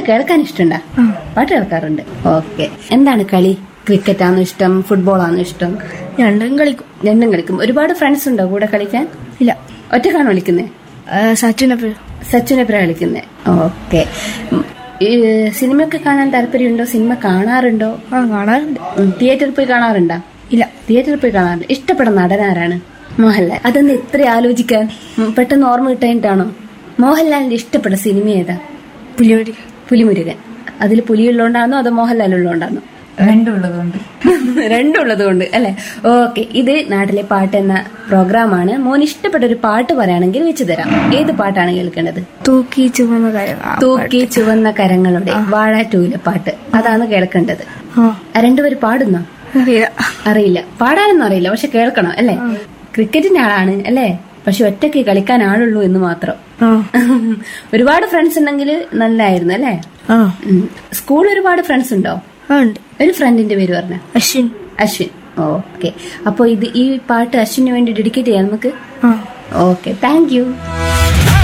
കേൾക്കാൻ ഇഷ്ടണ്ടാ പാട്ട് കേൾക്കാറുണ്ട് ഓക്കെ എന്താണ് കളി ക്രിക്കറ്റ് ആണോ ഇഷ്ടം ഫുട്ബോൾ ആണോ ഇഷ്ടം രണ്ടും കളിക്കും രണ്ടും കളിക്കും ഒരുപാട് ഫ്രണ്ട്സ് ഉണ്ടോ കൂടെ കളിക്കാൻ ഇല്ല ഒറ്റക്കാണോ കളിക്കുന്നത് സച്ചിനെപ്പോഴും സച്ചിനെപ്പുറ കളിക്കുന്നത് ഓക്കെ സിനിമയൊക്കെ കാണാൻ താല്പര്യമുണ്ടോ സിനിമ കാണാറുണ്ടോ ആ കാണാറുണ്ട് ഉം, തിയേറ്ററിൽ പോയി കാണാറുണ്ടോ ഇല്ല തിയേറ്ററിൽ പോയി കാണാറില്ല ഇഷ്ടപ്പെടുന്ന നടനാരാണ് മോഹൻലാൽ അതൊന്ന് ഇത്ര ആലോചിക്കാൻ ഉം, പെട്ടെന്ന് ഓർമ്മ കിട്ടായിട്ടാണോ മോഹൻലാലിന്റെ ഇഷ്ടപ്പെട്ട സിനിമ ഏതാ പുലിയോടി പുലിമുരുകൻ അതിൽ പുലിയുള്ളതുകൊണ്ടാണോ അതോ മോഹൻലാൽ ഉള്ളതുകൊണ്ടാണോ രണ്ടുള്ളതുകൊണ്ട് രണ്ടുള്ളത് കൊണ്ട് അല്ലെ ഓക്കെ ഇത് നാട്ടിലെ പാട്ട് എന്ന പ്രോഗ്രാമാണ് മോൻ ഇഷ്ടപ്പെട്ട ഒരു പാട്ട് പറയുകയാണെങ്കിൽ വെച്ച് തരാം ഏത് പാട്ടാണ് കേൾക്കേണ്ടത് തൂക്കി ചുമന്ന കാര്യം ആ, തൂക്കി ചുവന്ന കരങ്ങളുടെ വാഴ ടൂയിലെ പാട്ട് അതാണ് കേൾക്കേണ്ടത് ആ ആ രണ്ടുപേര് പാടുന്നോ അറിയില്ല അറിയില്ല പാടാനൊന്നും അറിയില്ല പക്ഷെ കേൾക്കണം അല്ലേ ക്രിക്കറ്റിന്റെ ആളാണ് അല്ലേ പക്ഷെ ഒറ്റയ്ക്ക് കളിക്കാൻ ആളുള്ളൂ എന്ന് മാത്രം ആ ഒരുപാട് ഫ്രണ്ട്സ് ഉണ്ടെങ്കിൽ നല്ലായിരുന്നു അല്ലേ ആ സ്കൂൾ ഒരുപാട് ഫ്രണ്ട്സ് ഉണ്ടോ ആ ഉണ്ട് ഒരു ഫ്രണ്ടിന്റെ പേര് പറഞ്ഞ അശ്വിൻ അശ്വിൻ ഓക്കെ അപ്പോൾ ഇത് ഈ പാട്ട് അശ്വിന് വേണ്ടി ഡെഡിക്കേറ്റ് ചെയ്യാം നമുക്ക് ആ ഓക്കെ താങ്ക് യു